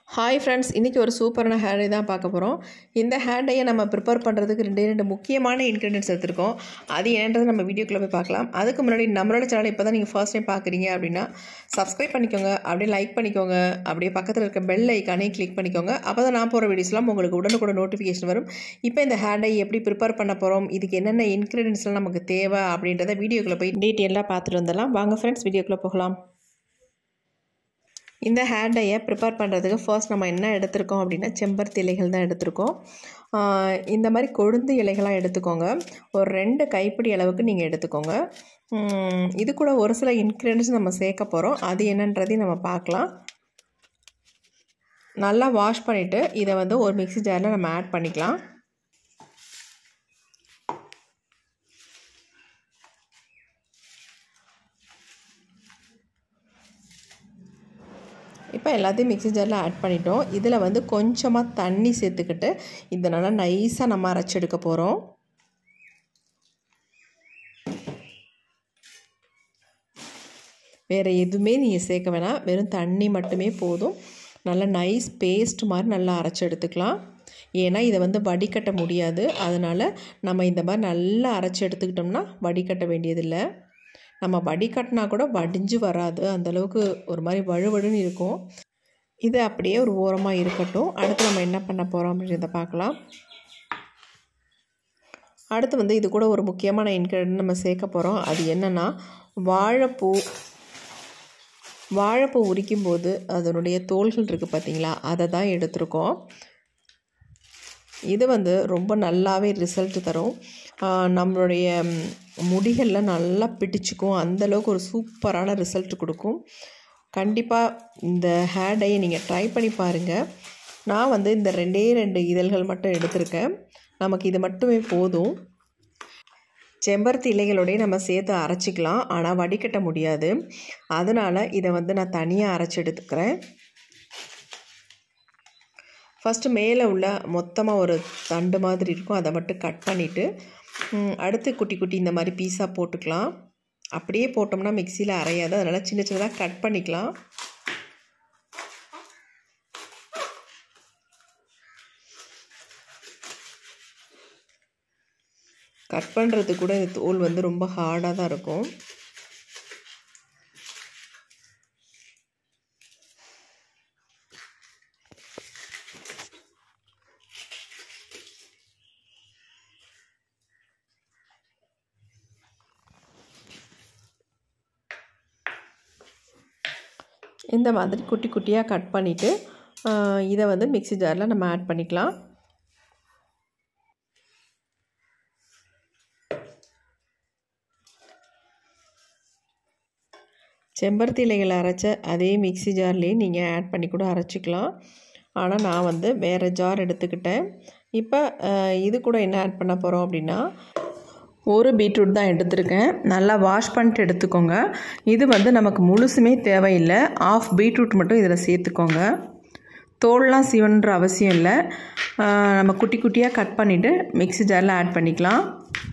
hi friends இன்றைக்கி ஒரு சூப்பரான ஹேர் டை தான் பார்க்க போகிறோம் இந்த ஹேர் டையை நம்ம ப்ரிப்பேர் பண்ணுறதுக்கு ரெண்டே ரெண்டு முக்கியமான இன்க்ரீடியன்ஸ் எடுத்திருக்கோம் அது என்னன்றது நம்ம வீடியோக்குள்ளே போய் பார்க்கலாம் அதுக்கு முன்னாடி நம்மளோட சேனல் இப்போ தான் நீங்கள் ஃபர்ஸ்ட் டைம் பார்க்குறீங்க அப்படின்னா சப்ஸ்கிரைப் பண்ணிக்கோங்க அப்படியே லைக் பண்ணிக்கோங்க அப்படியே பக்கத்தில் இருக்க பெல் ஐக்கானே கிளிக் பண்ணிக்கோங்க அப்போ தான் நான் போகிற வீடியோஸ்லாம் உங்களுக்கு உடனுக்குடன் நோட்டிஃபிகேஷன் வரும் இப்போ இந்த ஹேர் டை எப்படி ப்ரிப்பேர் பண்ண போகிறோம் இதுக்கு என்னென்ன இன்க்ரீடியன்ஸ்லாம் நமக்கு தேவை அப்படின்றத வீடியோக்குள்ளே போய் டீட்டெயிலாக பார்த்துட்டு வந்துடலாம் வாங்க ஃப்ரெண்ட்ஸ் வீடியோக்குள்ளே போகலாம் இந்த ஹேர் டையை ப்ரிப்பேர் பண்ணுறதுக்கு ஃபர்ஸ்ட் நம்ம என்ன எடுத்திருக்கோம் அப்படின்னா செம்பருத்தி இலைகள் தான் எடுத்திருக்கோம் இந்த மாதிரி கொழுந்து இலைகளாக எடுத்துக்கோங்க ஒரு ரெண்டு கைப்பிடி அளவுக்கு நீங்கள் எடுத்துக்கோங்க இது கூட ஒரு சில இன்க்ரீடியன்ஸ் நம்ம சேர்க்க போகிறோம் அது என்னன்றதையும் நம்ம பார்க்கலாம் நல்லா வாஷ் பண்ணிவிட்டு இதை வந்து ஒரு மிக்ஸி ஜாரில் நம்ம ஆட் பண்ணிக்கலாம் இப்போ எல்லாத்தையும் மிக்ஸி ஜாரில் ஆட் பண்ணிட்டோம் இதில் வந்து கொஞ்சமாக தண்ணி சேர்த்துக்கிட்டு இதை நல்லா நைஸாக நம்ம அரைச்சி எடுக்க போகிறோம் வேறு எதுவுமே நீங்கள் சேர்க்க வேணாம் வெறும் தண்ணி மட்டுமே போதும் நல்லா நைஸ் பேஸ்ட் மாதிரி நல்லா அரைச்சி எடுத்துக்கலாம் ஏன்னா இதை வந்து வடிகட்ட முடியாது அதனால் நம்ம இந்த மாதிரி நல்லா அரைச்சி எடுத்துக்கிட்டோம்னா வடிகட்ட வேண்டியதில்லை நம்ம வடிகட்டினா கூட வடிஞ்சு வராது அந்தளவுக்கு ஒரு மாதிரி வழுவழுன்னு இருக்கும் இது அப்படியே ஒரு ஓரமாக இருக்கட்டும் அடுத்து நம்ம என்ன பண்ண போகிறோம் அப்படின்றத பார்க்கலாம் அடுத்து வந்து இது கூட ஒரு முக்கியமான இன்க்ரீடியன்ட் நம்ம சேர்க்க போகிறோம் அது என்னென்னா வாழைப்பூ வாழைப்பூ உரிக்கும் போது அதனுடைய தோள்கள் இருக்குது பார்த்திங்களா அதை தான் எடுத்திருக்கோம் இது வந்து ரொம்ப நல்லாவே ரிசல்ட் தரும் நம்மளுடைய முடிகளில் நல்லா பிடிச்சிக்கும் அந்தளவுக்கு ஒரு சூப்பரான ரிசல்ட் கொடுக்கும் கண்டிப்பாக இந்த ஹேர் டையை நீங்கள் ட்ரை பண்ணி பாருங்கள் நான் வந்து இந்த ரெண்டே ரெண்டு இதழ்கள் மட்டும் எடுத்திருக்கேன் நமக்கு இது மட்டுமே போதும் செம்பருத்தி இலைகளோடய நம்ம சேர்த்து அரைச்சிக்கலாம் ஆனால் வடிகட்ட முடியாது அதனால் இதை வந்து நான் தனியாக அரைச்சி எடுத்துக்கிறேன் ஃபஸ்ட்டு மேலே உள்ள மொத்தமாக ஒரு தண்டு மாதிரி இருக்கும் அதை மட்டும் கட் பண்ணிவிட்டு அடுத்து குட்டி குட்டி இந்த மாதிரி பீஸாக போட்டுக்கலாம் அப்படியே போட்டோம்னா மிக்சியில் அரையாது அதனால் சின்ன சின்னதாக கட் பண்ணிக்கலாம் கட் பண்ணுறது கூட இந்த தோல் வந்து ரொம்ப ஹார்டாக தான் இருக்கும் இந்த மாதிரி குட்டி குட்டியாக கட் பண்ணிவிட்டு இதை வந்து மிக்ஸி ஜாரில் நம்ம ஆட் பண்ணிக்கலாம் செம்பருத்தி இலைகளை அரைச்ச அதே மிக்ஸி ஜார்லேயே நீங்கள் ஆட் பண்ணி கூட அரைச்சிக்கலாம் ஆனால் நான் வந்து வேறு ஜார் எடுத்துக்கிட்டேன் இப்போ இது கூட என்ன ஆட் பண்ண போகிறோம் அப்படின்னா ஒரு பீட்ரூட் தான் எடுத்திருக்கேன் நல்லா வாஷ் பண்ணிட்டு எடுத்துக்கோங்க இது வந்து நமக்கு முழுசுமே தேவையில்லை ஆஃப் பீட்ரூட் மட்டும் இதில் சேர்த்துக்கோங்க தோல்லாம் சீவன்ற அவசியம் இல்லை நம்ம குட்டி குட்டியாக கட் பண்ணிவிட்டு மிக்ஸி ஜாரில் ஆட் பண்ணிக்கலாம்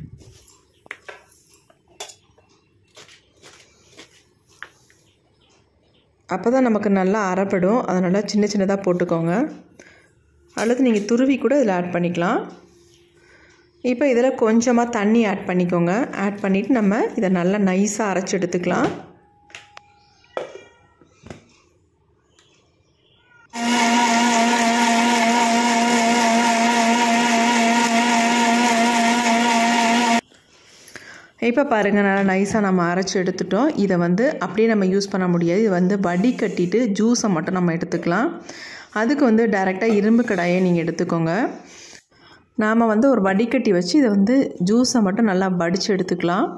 அப்போ தான் நமக்கு நல்லா அரைப்படும் அதனால் சின்ன சின்னதாக போட்டுக்கோங்க அல்லது நீங்கள் துருவி கூட இதில் ஆட் பண்ணிக்கலாம் இப்போ இதில் கொஞ்சமாக தண்ணி ஆட் பண்ணிக்கோங்க ஆட் பண்ணிவிட்டு நம்ம இதை நல்லா நைஸாக அரைச்சி எடுத்துக்கலாம் இப்போ பாருங்கள் நல்லா நைஸாக நம்ம அரைச்சி எடுத்துட்டோம் இதை வந்து அப்படியே நம்ம யூஸ் பண்ண முடியாது இது வந்து வடி கட்டிட்டு ஜூஸை மட்டும் நம்ம எடுத்துக்கலாம் அதுக்கு வந்து டைரெக்டாக இரும்பு கடாயை நீங்கள் எடுத்துக்கோங்க நாம் வந்து ஒரு வடிகட்டி வச்சு இதை வந்து ஜூஸை மட்டும் நல்லா வடித்து எடுத்துக்கலாம்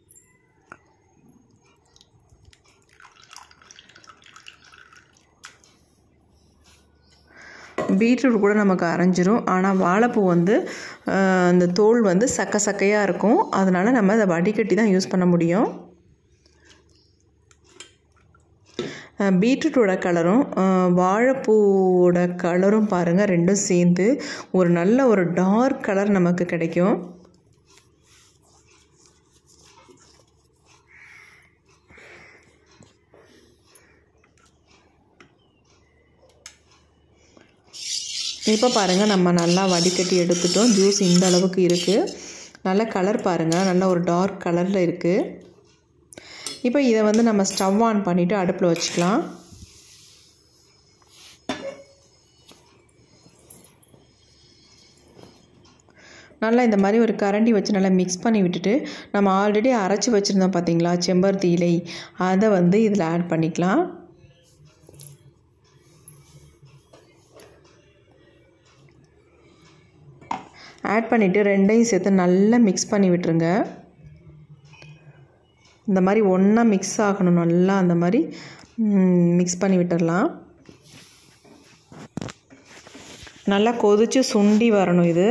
பீட்ரூட் கூட நமக்கு அரைஞ்சிரும் ஆனால் வாழைப்பூ வந்து அந்த தோல் வந்து சக்க சக்கையாக இருக்கும் அதனால் நம்ம அதை வடிகட்டி தான் யூஸ் பண்ண முடியும் பீட்ரூட்டோட கலரும் வாழைப்பூவோட கலரும் பாருங்கள் ரெண்டும் சேர்ந்து ஒரு நல்ல ஒரு டார்க் கலர் நமக்கு கிடைக்கும் இப்போ பாருங்கள் நம்ம நல்லா வடிகட்டி எடுத்துட்டோம் ஜூஸ் இந்த அளவுக்கு இருக்குது நல்ல கலர் பாருங்கள் நல்ல ஒரு டார்க் கலரில் இருக்குது இப்போ இதை வந்து நம்ம ஸ்டவ் ஆன் பண்ணிவிட்டு அடுப்பில் வச்சுக்கலாம் நல்லா இந்த மாதிரி ஒரு கரண்டி வச்சு நல்லா மிக்ஸ் பண்ணி விட்டுட்டு நம்ம ஆல்ரெடி அரைச்சி வச்சுருந்தோம் பார்த்தீங்களா செம்பருத்தி இலை அதை வந்து இதில் ஆட் பண்ணிக்கலாம் ஆட் பண்ணிவிட்டு ரெண்டையும் சேர்த்து நல்லா மிக்ஸ் பண்ணி விட்டுருங்க இந்த மாதிரி ஒன்றா மிக்ஸ் ஆகணும் நல்லா அந்த மாதிரி மிக்ஸ் பண்ணி விட்டுடலாம் நல்லா கொதித்து சுண்டி வரணும் இது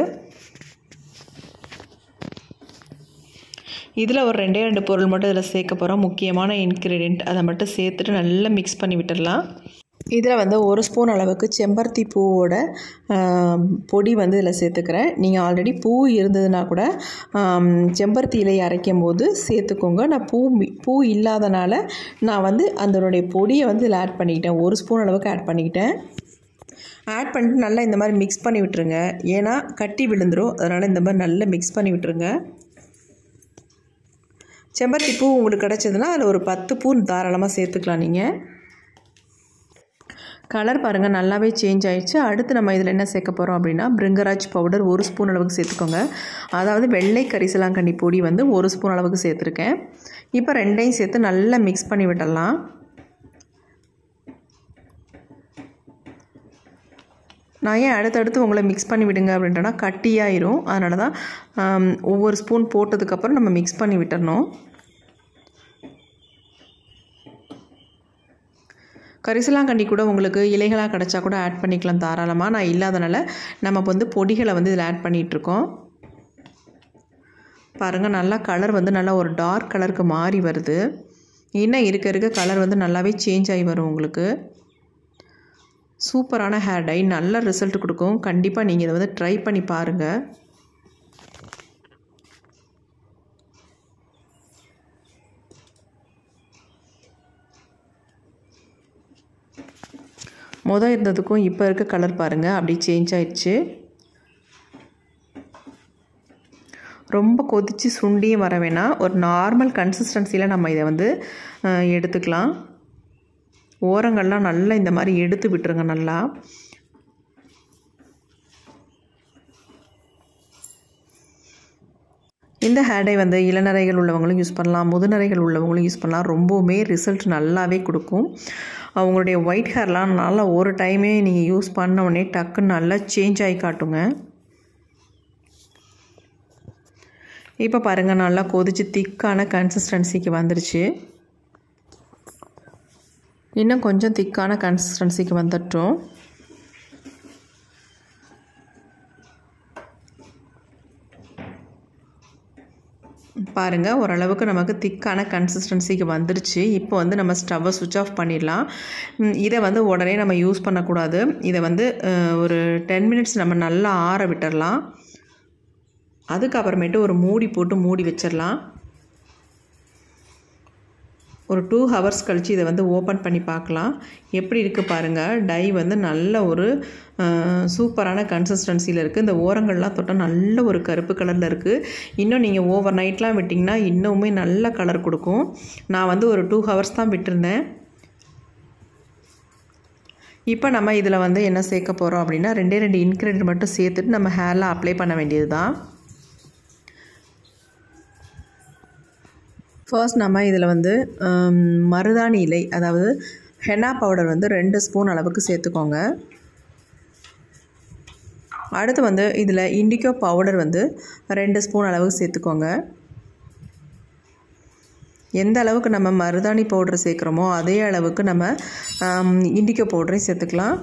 இதில் ஒரு ரெண்டே ரெண்டு பொருள் மட்டும் இதில் சேர்க்க போகிறோம் முக்கியமான இன்க்ரீடியண்ட் அதை மட்டும் சேர்த்துட்டு நல்லா மிக்ஸ் பண்ணி விட்டுடலாம் இதில் வந்து ஒரு ஸ்பூன் அளவுக்கு செம்பருத்தி பூவோட பொடி வந்து இதில் சேர்த்துக்கிறேன் நீங்கள் ஆல்ரெடி பூ இருந்ததுன்னா கூட செம்பருத்தி இலை அரைக்கும் போது சேர்த்துக்கோங்க நான் பூ பூ இல்லாதனால நான் வந்து அதனுடைய பொடியை வந்து இதில் ஆட் பண்ணிக்கிட்டேன் ஒரு ஸ்பூன் அளவுக்கு ஆட் பண்ணிக்கிட்டேன் ஆட் பண்ணிட்டு நல்லா இந்த மாதிரி மிக்ஸ் பண்ணி விட்டுருங்க ஏன்னா கட்டி விழுந்துடும் அதனால் இந்த மாதிரி நல்லா மிக்ஸ் பண்ணி விட்டுருங்க செம்பருத்தி பூ உங்களுக்கு கிடச்சதுன்னா அதில் ஒரு பத்து பூ தாராளமாக சேர்த்துக்கலாம் நீங்கள் கலர் பாருங்கள் நல்லாவே சேஞ்ச் ஆகிடுச்சு அடுத்து நம்ம இதில் என்ன சேர்க்க போகிறோம் அப்படின்னா பிரிங்கராஜ் பவுடர் ஒரு ஸ்பூன் அளவுக்கு சேர்த்துக்கோங்க அதாவது வெள்ளை கரிசலாங்கண்ணி பொடி வந்து ஒரு ஸ்பூன் அளவுக்கு சேர்த்துருக்கேன் இப்போ ரெண்டையும் சேர்த்து நல்லா மிக்ஸ் பண்ணி விடலாம் நான் ஏன் அடுத்தடுத்து உங்களை மிக்ஸ் பண்ணி விடுங்க அப்படின்ட்டோன்னா கட்டியாயிரும் அதனால தான் ஒவ்வொரு ஸ்பூன் போட்டதுக்கப்புறம் நம்ம மிக்ஸ் பண்ணி விட்டுறணும் கரிசலாங்கண்ணி கூட உங்களுக்கு இலைகளாக கிடச்சா கூட ஆட் பண்ணிக்கலாம் தாராளமாக நான் இல்லாதனால நம்ம வந்து பொடிகளை வந்து இதில் ஆட் பண்ணிகிட்ருக்கோம் பாருங்கள் நல்லா கலர் வந்து நல்லா ஒரு டார்க் கலருக்கு மாறி வருது இன்னும் இருக்க இருக்க கலர் வந்து நல்லாவே சேஞ்ச் ஆகி வரும் உங்களுக்கு சூப்பரான ஹேர் டை நல்ல ரிசல்ட் கொடுக்கும் கண்டிப்பாக நீங்கள் இதை வந்து ட்ரை பண்ணி பாருங்கள் மொதல் இருந்ததுக்கும் இப்போ இருக்க கலர் பாருங்கள் அப்படி சேஞ்ச் ஆயிடுச்சு ரொம்ப கொதித்து சுண்டியும் வர வேணாம் ஒரு நார்மல் கன்சிஸ்டன்சியில் நம்ம இதை வந்து எடுத்துக்கலாம் ஓரங்கள்லாம் நல்லா இந்த மாதிரி எடுத்து விட்டுருங்க நல்லா இந்த ஹேர் டை வந்து இளநரைகள் உள்ளவங்களும் யூஸ் பண்ணலாம் முதுநரைகள் உள்ளவங்களும் யூஸ் பண்ணலாம் ரொம்பவுமே ரிசல்ட் நல்லாவே கொடுக்கும் அவங்களுடைய ஒயிட் ஹேர்லாம் நல்லா ஒரு டைமே நீங்கள் யூஸ் பண்ண உடனே டக்குன்னு நல்லா சேஞ்ச் ஆகி காட்டுங்க இப்போ பாருங்கள் நல்லா கொதிச்சு திக்கான கன்சிஸ்டன்சிக்கு வந்துருச்சு இன்னும் கொஞ்சம் திக்கான கன்சிஸ்டன்சிக்கு வந்துட்டோம் பாருங்கள் ஓரளவுக்கு நமக்கு திக்கான கன்சிஸ்டன்சிக்கு வந்துருச்சு இப்போ வந்து நம்ம ஸ்டவ்வை சுவிட்ச் ஆஃப் பண்ணிடலாம் இதை வந்து உடனே நம்ம யூஸ் பண்ணக்கூடாது இதை வந்து ஒரு டென் மினிட்ஸ் நம்ம நல்லா ஆற விட்டுடலாம் அதுக்கப்புறமேட்டு ஒரு மூடி போட்டு மூடி வச்சிடலாம் ஒரு டூ ஹவர்ஸ் கழித்து இதை வந்து ஓப்பன் பண்ணி பார்க்கலாம் எப்படி இருக்குது பாருங்கள் டை வந்து நல்ல ஒரு சூப்பரான கன்சிஸ்டன்சியில் இருக்குது இந்த ஓரங்கள்லாம் தொட்டால் நல்ல ஒரு கருப்பு கலரில் இருக்குது இன்னும் நீங்கள் ஓவர் நைட்லாம் விட்டிங்கன்னா இன்னுமே நல்ல கலர் கொடுக்கும் நான் வந்து ஒரு டூ ஹவர்ஸ் தான் விட்டுருந்தேன் இப்போ நம்ம இதில் வந்து என்ன சேர்க்க போகிறோம் அப்படின்னா ரெண்டே ரெண்டு இன்க்ரீடியன்ட் மட்டும் சேர்த்துட்டு நம்ம ஹேரில் அப்ளை பண்ண வேண்டியது தான் ஃபர்ஸ்ட் நம்ம இதில் வந்து மருதாணி இலை அதாவது ஹெனா பவுடர் வந்து ரெண்டு ஸ்பூன் அளவுக்கு சேர்த்துக்கோங்க அடுத்து வந்து இதில் இண்டிகோ பவுடர் வந்து ரெண்டு ஸ்பூன் அளவுக்கு சேர்த்துக்கோங்க எந்த அளவுக்கு நம்ம மருதாணி பவுடர் சேர்க்குறோமோ அதே அளவுக்கு நம்ம இண்டிகோ பவுடரையும் சேர்த்துக்கலாம்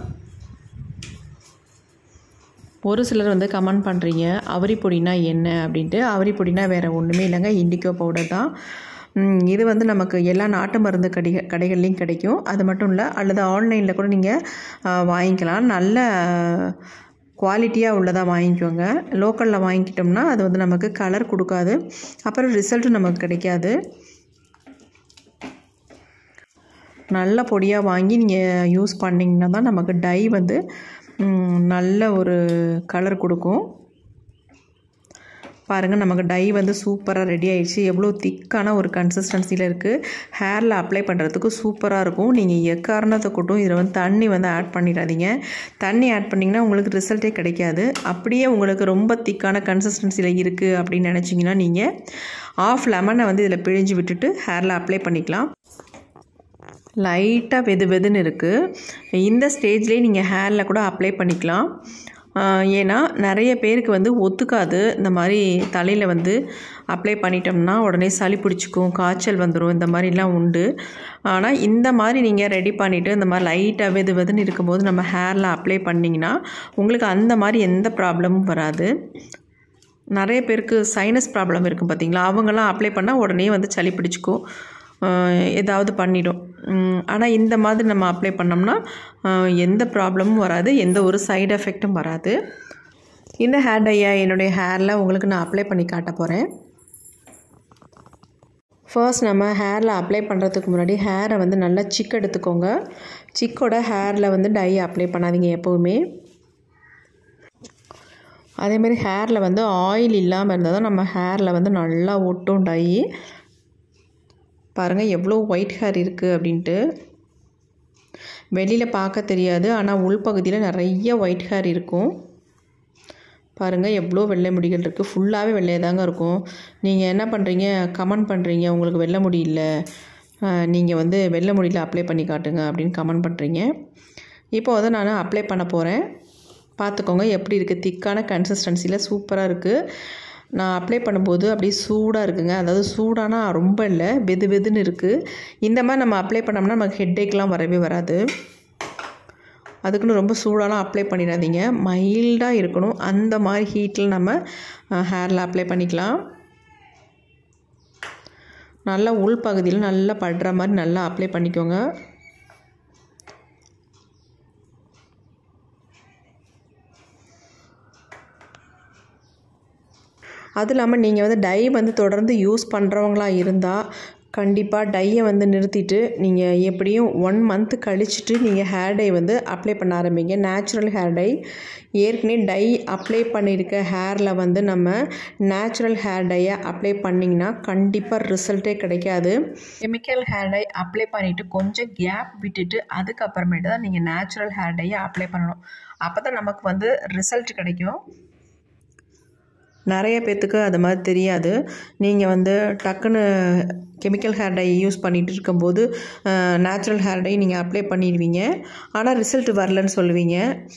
ஒரு சிலர் வந்து கமெண்ட் பண்ணுறீங்க அவரி பொடினா என்ன அப்படின்ட்டு அவரி பொடினா வேறு ஒன்றுமே இல்லைங்க இண்டிகோ பவுடர் தான் இது வந்து நமக்கு எல்லா நாட்டு மருந்து கடை கடைகள்லேயும் கிடைக்கும் அது மட்டும் இல்லை அல்லது ஆன்லைனில் கூட நீங்கள் வாங்கிக்கலாம் நல்ல குவாலிட்டியாக உள்ளதாக வாங்கிக்கோங்க லோக்கலில் வாங்கிக்கிட்டோம்னா அது வந்து நமக்கு கலர் கொடுக்காது அப்புறம் ரிசல்ட்டும் நமக்கு கிடைக்காது நல்ல பொடியாக வாங்கி நீங்கள் யூஸ் பண்ணிங்கன்னா தான் நமக்கு டை வந்து நல்ல ஒரு கலர் கொடுக்கும் பாருங்கள் நமக்கு டை வந்து சூப்பராக ரெடி ஆயிடுச்சு எவ்வளோ திக்கான ஒரு கன்சிஸ்டன்சியில் இருக்குது ஹேரில் அப்ளை பண்ணுறதுக்கு சூப்பராக இருக்கும் நீங்கள் எக்காரணத்தை கூட்டும் இதில் வந்து தண்ணி வந்து ஆட் பண்ணிடாதீங்க தண்ணி ஆட் பண்ணிங்கன்னா உங்களுக்கு ரிசல்ட்டே கிடைக்காது அப்படியே உங்களுக்கு ரொம்ப திக்கான கன்சிஸ்டன்சியில் இருக்குது அப்படின்னு நினச்சிங்கன்னா நீங்கள் ஆஃப் லெமனை வந்து இதில் பிழிஞ்சு விட்டுட்டு ஹேரில் அப்ளை பண்ணிக்கலாம் லைட்டாக வெது வெதுன்னு இருக்குது இந்த ஸ்டேஜ்லேயே நீங்கள் ஹேரில் கூட அப்ளை பண்ணிக்கலாம் ஏன்னா நிறைய பேருக்கு வந்து ஒத்துக்காது இந்த மாதிரி தலையில் வந்து அப்ளை பண்ணிட்டோம்னா உடனே சளி பிடிச்சிக்கும் காய்ச்சல் வந்துடும் இந்த மாதிரிலாம் உண்டு ஆனால் இந்த மாதிரி நீங்கள் ரெடி பண்ணிவிட்டு இந்த மாதிரி லைட்டாக வெது வெதுன்னு இருக்கும்போது நம்ம ஹேரில் அப்ளை பண்ணிங்கன்னா உங்களுக்கு அந்த மாதிரி எந்த ப்ராப்ளமும் வராது நிறைய பேருக்கு சைனஸ் ப்ராப்ளம் இருக்கும் பார்த்தீங்களா அவங்கெல்லாம் அப்ளை பண்ணால் உடனே வந்து சளி பிடிச்சிக்கும் ஏதாவது பண்ணிடும் ஆனால் இந்த மாதிரி நம்ம அப்ளை பண்ணோம்னா எந்த ப்ராப்ளமும் வராது எந்த ஒரு சைடு எஃபெக்ட்டும் வராது இந்த ஹேர் டையை என்னுடைய ஹேரில் உங்களுக்கு நான் அப்ளை பண்ணி காட்ட போகிறேன் ஃபர்ஸ்ட் நம்ம ஹேரில் அப்ளை பண்ணுறதுக்கு முன்னாடி ஹேரை வந்து நல்லா சிக் எடுத்துக்கோங்க சிக்கோட ஹேரில் வந்து டை அப்ளை பண்ணாதீங்க எப்போவுமே அதேமாரி ஹேரில் வந்து ஆயில் இல்லாமல் இருந்தால் தான் நம்ம ஹேரில் வந்து நல்லா ஒட்டும் டை பாருங்கள் எவ்வளோ ஒயிட் ஹேர் இருக்குது அப்படின்ட்டு வெளியில் பார்க்க தெரியாது ஆனால் உள்பகுதியில் நிறைய ஒயிட் ஹேர் இருக்கும் பாருங்கள் எவ்வளோ வெள்ளை முடிகள் இருக்குது ஃபுல்லாகவே வெள்ளையாக தாங்க இருக்கும் நீங்கள் என்ன பண்ணுறீங்க கமெண்ட் பண்ணுறீங்க உங்களுக்கு வெள்ளை முடி இல்லை நீங்கள் வந்து வெள்ளை முடியில் அப்ளை பண்ணி காட்டுங்க அப்படின்னு கமெண்ட் பண்ணுறீங்க இப்போ வந்து நான் அப்ளை பண்ண போகிறேன் பார்த்துக்கோங்க எப்படி இருக்குது திக்கான கன்சிஸ்டன்சியில் சூப்பராக இருக்குது நான் அப்ளை பண்ணும்போது அப்படியே சூடாக இருக்குங்க அதாவது சூடானா ரொம்ப இல்லை வெது வெதுன்னு இருக்குது இந்த மாதிரி நம்ம அப்ளை பண்ணோம்னா நமக்கு ஹெட்டேக்லாம் வரவே வராது அதுக்குன்னு ரொம்ப சூடாலாம் அப்ளை பண்ணிடாதீங்க மைல்டாக இருக்கணும் அந்த மாதிரி ஹீட்டில் நம்ம ஹேரில் அப்ளை பண்ணிக்கலாம் நல்லா உள் பகுதியில் நல்லா படுற மாதிரி நல்லா அப்ளை பண்ணிக்கோங்க அது இல்லாமல் நீங்கள் வந்து டை வந்து தொடர்ந்து யூஸ் பண்ணுறவங்களா இருந்தால் கண்டிப்பாக டையை வந்து நிறுத்திட்டு நீங்கள் எப்படியும் ஒன் மந்த் கழிச்சிட்டு நீங்கள் ஹேர் டை வந்து அப்ளை பண்ண ஆரம்பிங்க நேச்சுரல் ஹேர் டை ஏற்கனவே டை அப்ளை பண்ணியிருக்க ஹேரில் வந்து நம்ம நேச்சுரல் ஹேர் டையை அப்ளை பண்ணிங்கன்னா கண்டிப்பாக ரிசல்ட்டே கிடைக்காது கெமிக்கல் ஹேர் டை அப்ளை பண்ணிவிட்டு கொஞ்சம் கேப் விட்டுட்டு அதுக்கப்புறமேட்டு தான் நீங்கள் நேச்சுரல் ஹேர் டையை அப்ளை பண்ணணும் அப்போ தான் நமக்கு வந்து ரிசல்ட் கிடைக்கும் நிறைய பேர்த்துக்கு அது மாதிரி தெரியாது நீங்கள் வந்து டக்குன்னு கெமிக்கல் ஹேர் டை யூஸ் பண்ணிகிட்டு இருக்கும்போது நேச்சுரல் ஹேர் டை நீங்கள் அப்ளை பண்ணிடுவீங்க ஆனால் ரிசல்ட் வரலன்னு சொல்லுவீங்க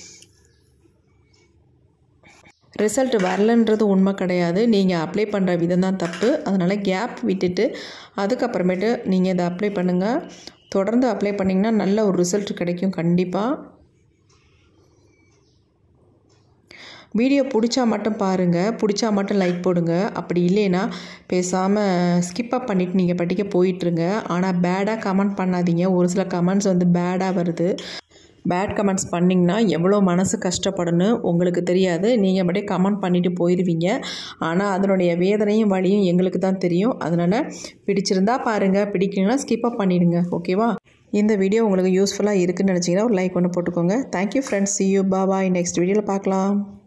ரிசல்ட் வரலன்றது உண்மை கிடையாது நீங்கள் அப்ளை பண்ணுற விதம் தான் தப்பு அதனால் கேப் விட்டுட்டு அதுக்கப்புறமேட்டு நீங்கள் இதை அப்ளை பண்ணுங்கள் தொடர்ந்து அப்ளை பண்ணிங்கன்னா நல்ல ஒரு ரிசல்ட் கிடைக்கும் கண்டிப்பாக வீடியோ பிடிச்சா மட்டும் பாருங்கள் பிடிச்சா மட்டும் லைக் போடுங்க அப்படி இல்லைன்னா பேசாமல் ஸ்கிப்பப் பண்ணிவிட்டு நீங்கள் படிக்க போயிட்டுருங்க ஆனால் பேடாக கமெண்ட் பண்ணாதீங்க ஒரு சில கமெண்ட்ஸ் வந்து பேடாக வருது பேட் கமெண்ட்ஸ் பண்ணிங்கன்னா எவ்வளோ மனசு கஷ்டப்படணும் உங்களுக்கு தெரியாது நீங்கள் மட்டும் கமெண்ட் பண்ணிவிட்டு போயிடுவீங்க ஆனால் அதனுடைய வேதனையும் வழியும் எங்களுக்கு தான் தெரியும் அதனால் பிடிச்சிருந்தா பாருங்கள் பிடிக்கலன்னா ஸ்கிப்பப் பண்ணிடுங்க ஓகேவா இந்த வீடியோ உங்களுக்கு யூஸ்ஃபுல்லாக இருக்குதுன்னு நினச்சிங்கன்னா ஒரு லைக் ஒன்று போட்டுக்கோங்க thank you friends see you bye bye next வீடியோவில் பார்க்கலாம்